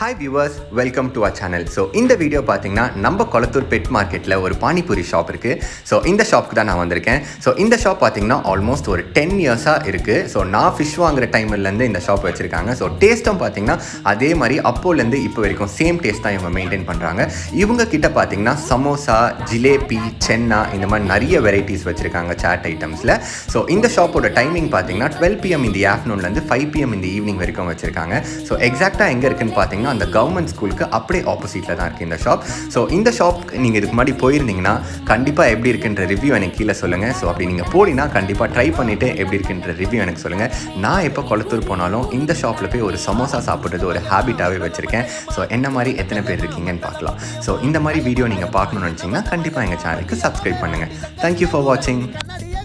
hi viewers welcome to our channel so இந்த video பார்த்தீங்கன்னா நம்ம கொளத்தூர் பெட் மார்க்கெட்டில் ஒரு பானிபூரி ஷாப் இருக்குது ஸோ இந்த ஷாப்புக்கு தான் நான் வந்திருக்கேன் ஸோ இந்த ஷாப் பார்த்தீங்கன்னா ஆல்மோஸ்ட் ஒரு டென் இயர்ஸாக இருக்குது ஸோ நான் ஃபிஷ் வாங்குற டைம்லேருந்து இந்த ஷாப் வச்சுருக்காங்க ஸோ டேஸ்ட்டும் பார்த்தீங்கன்னா அதே மாதிரி அப்போலேருந்து இப்போ வரைக்கும் சேம் டேஸ்ட் தான் இவங்க மெயின்டைன் பண்ணுறாங்க இவங்க கிட்ட பார்த்தீங்கன்னா சமோசா ஜிலேபி சென்னா இந்த மாதிரி நிறைய வெரைட்டிஸ் வச்சுருக்காங்க சாட் ஐட்டம்ஸில் ஸோ இந்த ஷாப்போட டைமிங் பார்த்தீங்கன்னா டுவெல் பிஎம் இந்த ஆஃப்டர்நூன்லேருந்து ஃபைவ் பிஎம் இந்த ஈவினிங் வரைக்கும் வச்சுருக்காங்க ஸோ எக்ஸாக்டாக எங்கே இருக்குன்னு பார்த்தீங்கன்னா அந்த கவர்மெண்ட் ஸ்கூலுக்கு அப்படியே ஆப்போசிட்டில் தான் இருக்குது இந்த ஷாப் ஸோ இந்த ஷாப் நீங்கள் இதுக்கு முன்னாடி போயிருந்தீங்கன்னா கண்டிப்பாக எப்படி இருக்குன்ற ரிவ்யூ எனக்கு கீழே சொல்லுங்கள் ஸோ அப்படி நீங்கள் போனீங்கன்னா கண்டிப்பாக ட்ரை பண்ணிவிட்டு எப்படி இருக்குன்ற ரிவ்யூ எனக்கு சொல்லுங்கள் நான் எப்போ கொளத்தூர் போனாலும் இந்த ஷாப்பில் போய் ஒரு சமோசா சாப்பிட்றது ஒரு ஹேபிட்டாகவே வச்சுருக்கேன் ஸோ என்ன மாதிரி எத்தனை பேர் இருக்கீங்கன்னு பார்க்கலாம் ஸோ இந்த மாதிரி வீடியோ நீங்கள் பார்க்கணும்னு நினச்சிங்கன்னா கண்டிப்பாக எங்கள் சேனலுக்கு சப்ஸ்கிரைப் பண்ணுங்கள் தேங்க்யூ ஃபார் வாட்சிங்